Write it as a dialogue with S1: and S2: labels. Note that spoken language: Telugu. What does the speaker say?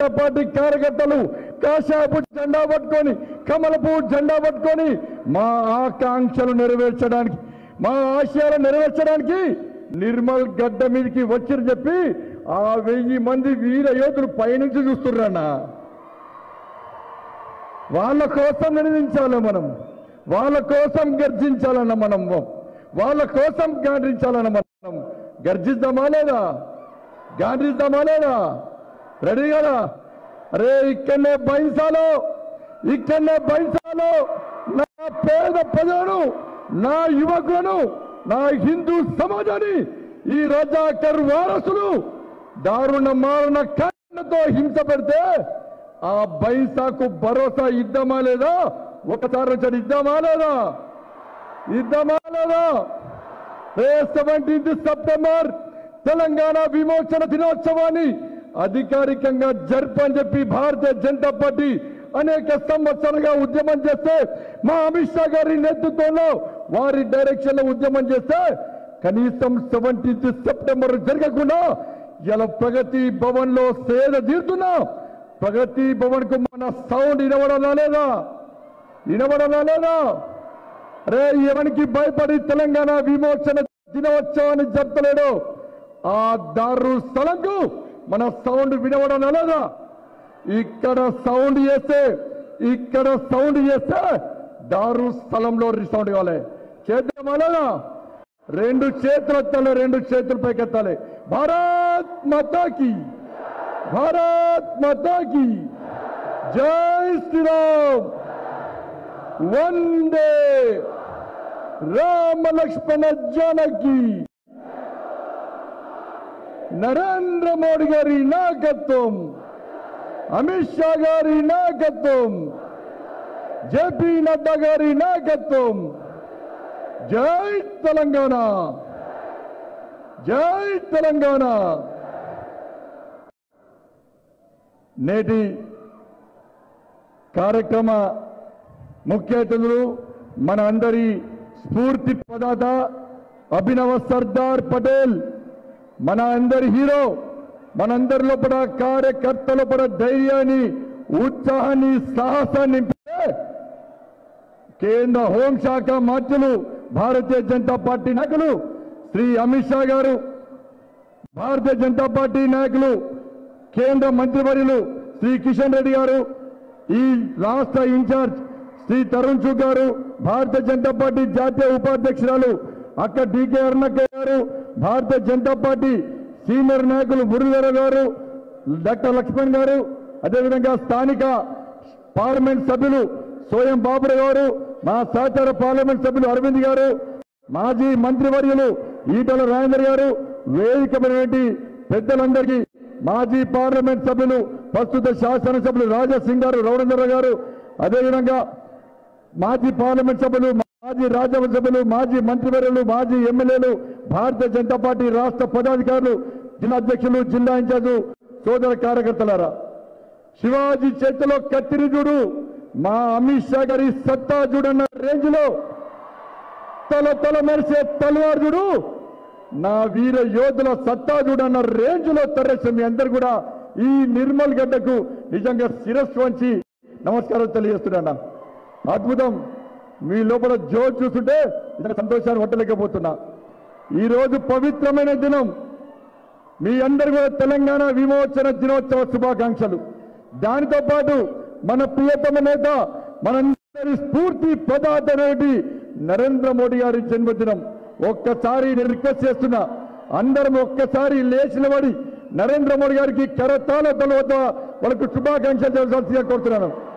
S1: పార్టీ కార్యకర్తలు కాషాయపు జెండా పట్టుకొని కమలపు జెండా పట్టుకొని మా ఆకాంక్షలు నెరవేర్చడానికి మా ఆశయాలు నెరవేర్చడానికి నిర్మల్ గడ్డ మీదకి వచ్చిరు చెప్పి ఆ వెయ్యి మంది వీర యోధులు పైనుంచి చూస్తున్నారన్నా వాళ్ళ కోసం నినదించాలి మనం వాళ్ళ కోసం గర్జించాలన్న మనం వాళ్ళ కోసం గాండ్రించాలన్న మనం గర్జిద్దామా లేదా గాండ్రిద్దామా లేదా రెడీ కదా అరే ఇక్కడనే బైంసాలో ఇక్కడనే బైంసాలో నా పేద ప్రజలను నా యువకులను నా హిందూ సమాజాన్ని ఈ రజాకర్ వారసులు దారుణ మారుణ కన్నతో హింస పెడితే ఆ బైసాకు భరోసా ఇద్దామా లేదా ఒకసారి వచ్చాడు ఇద్దామా లేదా ఇద్దామా లేదా రే సెవెంటీన్త్ సెప్టెంబర్ తెలంగాణ విమోచన దినోత్సవాన్ని అధికారికంగా జరపని చెప్పి భారతీయ జనతా పార్టీ అనేక సంవత్సరాలుగా ఉద్యమం చేస్తే మా అమిత్ షా గారి నేతృత్వంలో వారి డైరెక్షన్ లో ఉద్యమం చేస్తే కనీసం సెవెంటీన్త్ సెప్టెంబర్ జరగకుండా ఇలా ప్రగతి భవన్ లో సేద తీరుతున్నా ప్రగతి భవన్ కు మన సౌండ్ వినవడం లేదా వినవడం లేదా రే ఎవరికి భయపడి తెలంగాణ విమోచన దినోత్సవాన్ని జరపలేడు ఆ దారు స్థలంకు మన సౌండ్ వినవడం లేదా ఇక్కడ సౌండ్ చేస్తే ఇక్కడ సౌండ్ చేస్తే దారు స్థలంలో సౌండ్ కావాలి చేద్దామా లేదా రెండు చేతులు ఎత్తాలి రెండు చేతులు పైకెత్తాలి భారత్ మాతాకి భారత్ మాతాకి జై శ్రీరామ్ వందే రామ లక్ష్మణ జానకి నరేంద్ర మోడీ గారి నాయకత్వం అమిత్ షా గారి నాయకత్వం జేపీ నడ్డా గారి నాయకత్వం జై తెలంగాణ జై తెలంగాణ నేటి కార్యక్రమ ముఖ్య అతిథులు మన అందరి స్ఫూర్తి ప్రదాత అభినవ సర్దార్ పటేల్ మన అందరి హీరో మనందరి లోపల కార్యకర్త లోపల ధైర్యాన్ని ఉత్సాహాన్ని సాహసాన్ని నింపితే కేంద్ర హోంశాఖ మంత్రులు భారతీయ జనతా పార్టీ నాయకులు శ్రీ అమిత్ షా గారు భారతీయ జనతా పార్టీ నాయకులు కేంద్ర మంత్రివర్యులు శ్రీ కిషన్ రెడ్డి గారు ఈ రాష్ట్ర ఇన్ఛార్జ్ శ్రీ తరుణ్ చుగ్ గారు భారతీయ జనతా పార్టీ జాతీయ ఉపాధ్యక్షురాలు అక్క డికే అరుణక్క గారు భారతీయ జనతా పార్టీ సీనియర్ నాయకులు మురళీధర గారు డాక్టర్ లక్ష్మణ్ గారు అదేవిధంగా స్థానిక పార్లమెంట్ సభ్యులు సోయం బాబురావు గారు మా సహచార పార్లమెంట్ సభ్యులు అరవింద్ గారు మాజీ మంత్రివర్యులు ఈటల రాజేందర్ గారు వేదికమైనటువంటి పెద్దలందరికీ మాజీ పార్లమెంట్ సభ్యులు ప్రస్తుత శాసనసభ్యులు రాజాసింగ్ గారు రవణేంద్ర గారు అదేవిధంగా మాజీ పార్లమెంట్ సభ్యులు మాజీ రాజ్యసభ సభ్యులు మాజీ మంత్రివర్యులు మాజీ ఎమ్మెల్యేలు భారతీయ జనతా పార్టీ రాష్ట్ర పదాధికారులు జిల్లా అధ్యక్షులు జిల్లా ఇన్ఛార్జు సోదర కార్యకర్తలారా శివాజీ చేతిలో కత్తిరి చూడు మా అమిత్ షా గారి సత్తా చూడన్న రేంజ్ లో తల తల మెరిసే తలవారు చూడు నా వీర యోధుల సత్తా చూడన్న రేంజ్ లో తరలిసిన మీ అందరు కూడా ఈ నిర్మల్ గడ్డకు నిజంగా శిరస్సు వంచి నమస్కారం తెలియజేస్తున్నా అద్భుతం మీ లోపల జోరు చూస్తుంటే నిజంగా సంతోషాన్ని పట్టలేకపోతున్నా ఈ రోజు పవిత్రమైన దినం మీ అందరి కూడా తెలంగాణ విమోచన దినోత్సవ శుభాకాంక్షలు దానితో పాటు మన ప్రియతమ నేత మనందరి స్ఫూర్తి ప్రదాత అనేటి నరేంద్ర మోడీ గారి జన్మదినం ఒక్కసారి నేను రిక్వెస్ట్ చేస్తున్నా అందరం ఒక్కసారి లేచిన పడి నరేంద్ర మోడీ గారికి కరతాల వద్ద వాళ్ళకు శుభాకాంక్షలు చేయాల్సిందిగా కోరుతున్నాను